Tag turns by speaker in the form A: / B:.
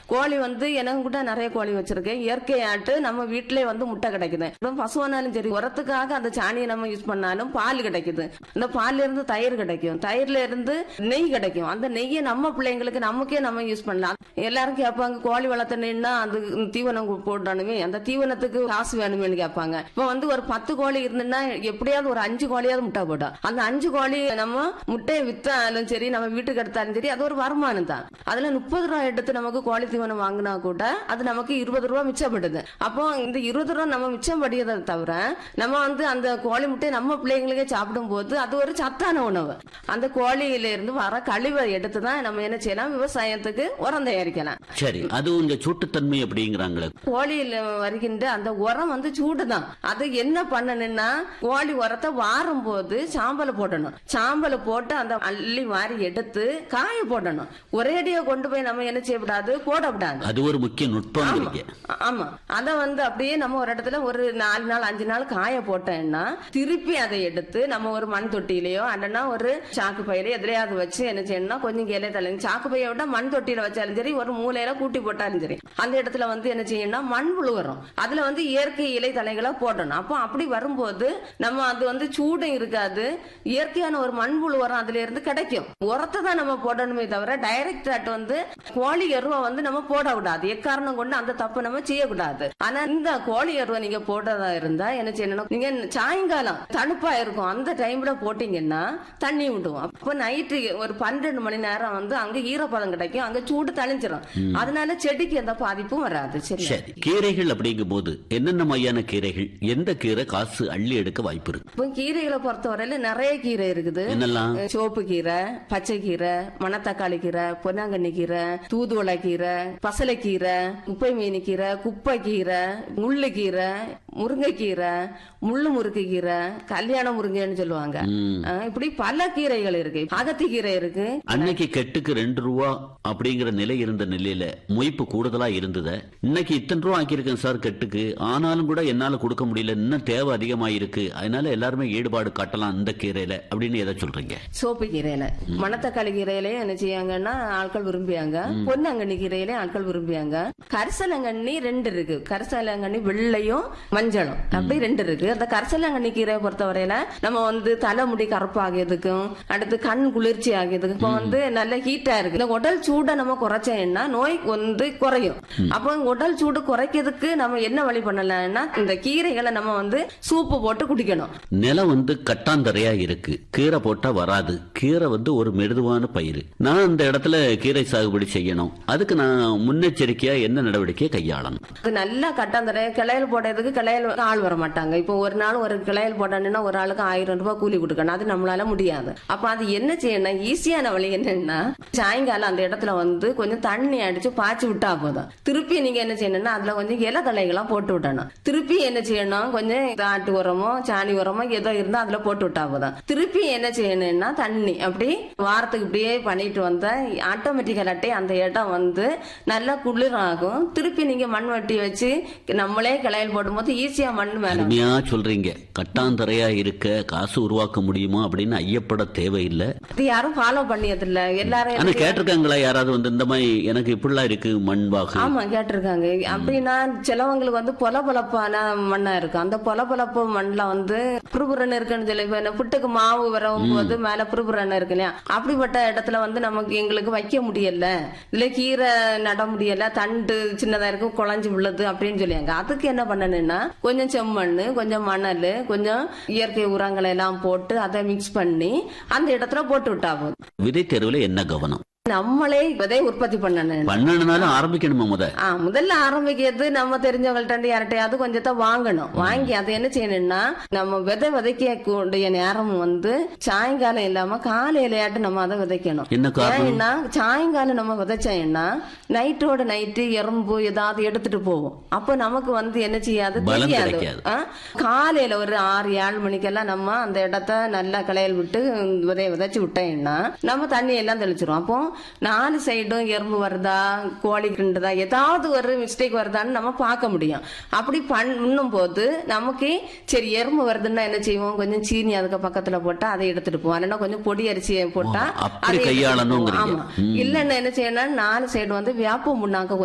A: கோழி வந்து எனக்கு கூட நிறைய கோழி வச்சிருக்கேன் இயற்கையாட்டு நம்ம வீட்டிலே வந்து முட்டை கிடைக்குது இப்போ பசுவானாலும் சரி உரத்துக்காக அந்த சாணியை நம்ம யூஸ் பண்ணாலும் பால் கிடைக்குது இந்த பால்ல இருந்து தயிர் கிடைக்கும் தயிர்ல இருந்து நெய் கிடைக்கும் அந்த நெய்யை நம்ம பிள்ளைங்களுக்கு நமக்கே நம்ம யூஸ் பண்ணலாம் எல்லாரும் கேட்பாங்க கோழி வளர்த்தணுன்னா அது தீவனம் கு- போடணுமே அந்த தீவனத்துக்கு காசு வேணுமேனு கேட்பாங்க இப்போ வந்து ஒரு பத்து கோழி இருந்துன்னா எப்படியாவது ஒரு அஞ்சு கோழியாவது முட்டை போடும் அந்த அஞ்சு கோழி நம்ம முட்டையை வித்தாலும் சரி நம்ம வீட்டுக்கு எடுத்தாலும் சரி அது ஒரு வருமானம் தான் அதுல முப்பது ரூபா எடுத்து நமக்கு கோழி தீவனம் வாங்கினா கூட அது நமக்கு இருபது ரூபா மிச்சப்படுது அப்போ இந்த இருபது ரூபா நம்ம மிச்சம் படியதை தவிர நம்ம வந்து அந்த கோழி முட்டையை நம்ம பிள்ளைங்களுக்கே சாப்பிடும் போது அது ஒரு சத்தான உணவு அந்த கோழியில இருந்து வர கழிவை எடுத்து தான் நம்ம என்ன செய்யலாம் விவசாயத்துக்கு உரம் தயாரிக்கலாம்
B: சரி அது இந்த சூட்டுத்தன்மை அப்படிங்கிறாங்களே
A: கோழியில வருகின்ற அந்த உரம் வந்து சூடுதான் அது என்ன பண்ணணும்னா கோழி உரத்தை வாரும் போது சாம்பலை போடணும் சாம்பலை போட்டு அந்த அள்ளி வாரி எடுத்து காய போடணும் ஒரேடியா கொண்டு போய் நம்ம என்ன செய்யக்கூடாது போடக்கூடாது
B: அது ஒரு முக்கிய நுட்பங்கிறீங்க
A: ஆ- ஆமா அத வந்து அப்படியே நம்ம ஒரு இடத்துல ஒரு நாலு நாள் அஞ்சு நாள் காய போட்டோம்னா திருப்பி அதை எடுத்து நம்ம ஒரு மண் தொட்டியிலயோ அல்லனா ஒரு சாக்கு பையில எதுலயாவது வச்சு என்ன செய்யணும்னா கொஞ்சம் இலைய தலை சாக்கு பைய விட மண் தொட்டியில வச்சாலும் சரி ஒரு மூலையில கூட்டி போட்டாலும் சரி அந்த இடத்துல வந்து என்ன செய்யணும்னா மண் புழு வரும் அதுல வந்து இயற்கை இலை தலைகளை போடணும் அப்போ அப்படி வரும்போது நம்ம அது வந்து சூடும் இருக்காது இயற்கையான ஒரு மண்புழு உரம் அதுல இருந்து கிடைக்கும் உரத்தை தான் நம்ம போடணுமே தவிர டைரக்ட் ஆட் வந்து கோழி எருவை வந்து நம்ம போடக்கூடாது எக்காரணம் கொண்டு அந்த தப்பு நம்ம செய்யக்கூடாது ஆனா இந்த கோழி எருவை நீங்க போடுறதா இருந்தா என்ன செய்யணும் நீங்க சாயங்காலம் தணுப்பா இருக்கும் அந்த டைம்ல போட்டீங்கன்னா தண்ணி விடுவோம் அப்ப நைட்டு ஒரு பன்னெண்டு மணி நேரம் வந்து அங்க ஈரப்பதம் கிடைக்கும் அங்க சூடு தணிஞ்சிரும் அதனால செடிக்கு எந்த பாதிப்பும் வராது சரி
B: சரி கீரைகள் அப்படிங்கும் போது என்னென்ன மாதிரியான கீரைகள் எந்த கீரை காசு அள்ளி எடுக்க வாய்ப்பு இருக்கு
A: இப்போ கீரைகளை பொறுத்தவரையில நிறைய கீரை இருக்குது
B: என்னெல்லாம்
A: சிவப்பு கீரை பச்சை கீரை மணத்தக்காளி கீரை பொன்னாங்கண்ணி கீரை தூதுவளை கீரை பசலைக்கீரை குப்பை மீனி கீரை குப்பை கீரை முள்ளு கீரை முருங்கைக்கீரை முள்ளு முறுக்கு கீரை கல்யாண முருங்கைன்னு சொல்லுவாங்க
B: ம்.
A: ஆ, இப்படி பல கீரைகள் இருக்கு அகத்தி கீரை இருக்கு
B: அன்னைக்கு கெட்டுக்கு ரெண்டு ரூபா அப்படிங்கிற நிலை இருந்த நிலையில மொய்ப்பு கூடுதலா இருந்தது இன்னைக்கு இத்தனை ரூபா ஆக்கியிருக்கேன் சார் கெட்டுக்கு ஆனாலும் கூட என்னால கொடுக்க முடியல இன்னும் தேவை அதிகமா இருக்கு அதனால எல்லாருமே ஈடுபாடு காட்டலாம் இந்த கீரையில அப்படின்னு எதை சொல்றீங்க
A: சோப்பு கீரையில மணத்தக்காளி கீரையில என்ன செய்யாங்கன்னா ஆட்கள் விரும்பியாங்க பொன்னங்கண்ணி கீரையில ஆட்கள் விரும்பியாங்க கரிசலங்கண்ணி ரெண்டு இருக்கு கரிசலங்கண்ணி வெள்ளையும் மஞ்சளும் அப்படி ரெண்டு இருக்கு அந்த கரிசலங்கண்ணி கீரையை பொறுத்தவரையில நம்ம வந்து தலைமுடி கருப்பாகியதுக்கும் அடுத்து கண் குளிர்ச்சி ஆகியதுக்கும் இப்போ வந்து நல்ல ஹீட்டா இருக்கு இந்த உடல் சூடை நம்ம குறைச்சோம்னா நோய் வந்து குறையும் அப்போ உடல் சூடு குறைக்கிறதுக்கு நம்ம என்ன வழி பண்ணலாம்னா இந்த கீரைகளை நம்ம வந்து சூப்பு போட்டு குடிக்கணும்
B: நிலம் வந்து கட்டாந்தரையா இருக்கு கீரை போட்டா வராது கீரை வந்து ஒரு மெதுவான பயிர் நான் அந்த இடத்துல கீரை சாகுபடி செய்யணும் அதுக்கு நான் முன்னெச்சரிக்கையா என்ன நடவடிக்கையை கையாளணும்
A: அது நல்லா கட்டாந்தர கிளையல் போடுறதுக்கு கிளையல் ஆள் வர மாட்டாங்க இப்போ ஒரு நாள் ஒரு கிளையல் போடணும்னா ஒரு ஆளுக்கு ஆயிரம் ரூபாய் கூலி கொடுக்கணும் அது நம்மளால முடியாது அப்ப அது என்ன செய்யணும் ஈஸியான வழி என்னன்னா சாயங்காலம் அந்த இடத்துல வந்து கொஞ்சம் தண்ணி அடிச்சு பாய்ச்சி விட்டா போதும் திருப்பி நீங்க என்ன செய்யணும்னா அதுல கொஞ்சம் இலை தழைகளா போட்டு விடணும் திருப்பி என்ன செய்யணும் கொஞ்சம் ஆட்டு உரமோ சாணி உரமோ ஏதோ இருந்தா அதுல போட்டு விட்டா போதும் திருப்பி என்ன செய்யணும்னா தண்ணி அப்படி வாரத்துக்கு இப்படியே பண்ணிட்டு வந்தா ஆட்டோமேட்டிக்கலாட்டே அந்த இடம் வந்து நல்லா குளிர் ஆகும் திருப்பி நீங்க மண் வெட்டி வச்சு நம்மளே கிளையல் போடும்போது ஈஸியா மண் மேல வரும்.
B: அருமையா சொல்றீங்க கட்டாந்தரையா இருக்க காசு உருவாக்க முடியுமா அப்படின்னு ஐயப்பட தேவையில்லை
A: இது யாரும் ஃபாலோ பண்ணியது இல்ல எல்லாரும்
B: ஆனா கேட்டிருக்காங்களா யாராவது வந்து இந்த மாதிரி எனக்கு இப்படிலாம் இருக்கு மண் வாகு
A: ஆமா கேட்டிருக்காங்க அப்படின்னா சிலவங்களுக்கு வந்து பொலபொலப்பான மண்ணா இருக்கும் அந்த பொலபொலப்பு மண்ணுல வந்து புறுபுறன்னு இருக்குன்னு சொல்லி இப்ப இந்த புட்டுக்கு மாவு வரும் போது மேல புறுபுறன்னு இருக்கு இல்லையா அப்படிப்பட்ட இடத்துல வந்து நமக்கு எங்களுக்கு வைக்க முடியல இல்ல கீரை நட முடியல தண்டு சின்னதா இருக்கும் குழஞ்சு விழுது அப்படின்னு சொல்லியாங்க அதுக்கு என்ன பண்ணணும்னா கொஞ்சம் செம்மண் கொஞ்சம் மணல் கொஞ்சம் இயற்கை உரங்களை எல்லாம் போட்டு அதை மிக்ஸ் பண்ணி அந்த இடத்துல போட்டு விட்டா போதும்
B: விதை தேர்வுல என்ன கவனம்
A: நம்மளே விதை உற்பத்தி பண்ணணும்
B: பண்ணணும்னாலும் ஆரம்பிக்கணுமா முத
A: ஆ முதல்ல ஆரம்பிக்கிறது நம்ம தெரிஞ்சவங்கள்ட்ட இருந்து யார்கிட்டயாவது கொஞ்சத்தை வாங்கணும் வாங்கி அதை என்ன செய்யணும்னா நம்ம விதை விதைக்க கூடிய நேரம் வந்து சாயங்காலம் இல்லாம காலையிலையாட்டு நம்ம அதை விதைக்கணும்
B: என்ன காரணம்
A: ஏன்னா சாயங்காலம் நம்ம விதைச்சோம்னா நைட்டோட நைட்டு எறும்பு ஏதாவது எடுத்துட்டு போவோம் அப்ப நமக்கு வந்து என்ன செய்யாது
B: பலம்
A: தெரியாது
B: கிடைக்காது.
A: ஆ? காலையில ஒரு ஆறு ஏழு மணிக்கெல்லாம் நம்ம அந்த இடத்த நல்லா களையல் விட்டு விதைய விதைச்சு விட்டோம்னா நம்ம தண்ணி எல்லாம் தெளிச்சிரும் அப்போ நாலு சைடும் எறும்பு வருதா கோழி கிண்டுதா ஏதாவது ஒரு மிஸ்டேக் வருதான்னு நம்ம பார்க்க முடியும் அப்படி பண்ணும் போது நமக்கு சரி எறும்பு வருதுன்னா என்ன செய்வோம் கொஞ்சம் சீனி அதுக்கு பக்கத்துல போட்டா அதை எடுத்துட்டு போவோம் இல்லைன்னா கொஞ்சம் பொடி அரிசியை போட்டா
B: ஓ, அப்படி
A: அதை எடுத்துட்டு
B: கையாளணுங்கிறீங்க.
A: போவோம். ஆமா இல்லன்னா என்ன செய்யணும் நாலு சைடு வந்து வேப்ப முன்னாக்க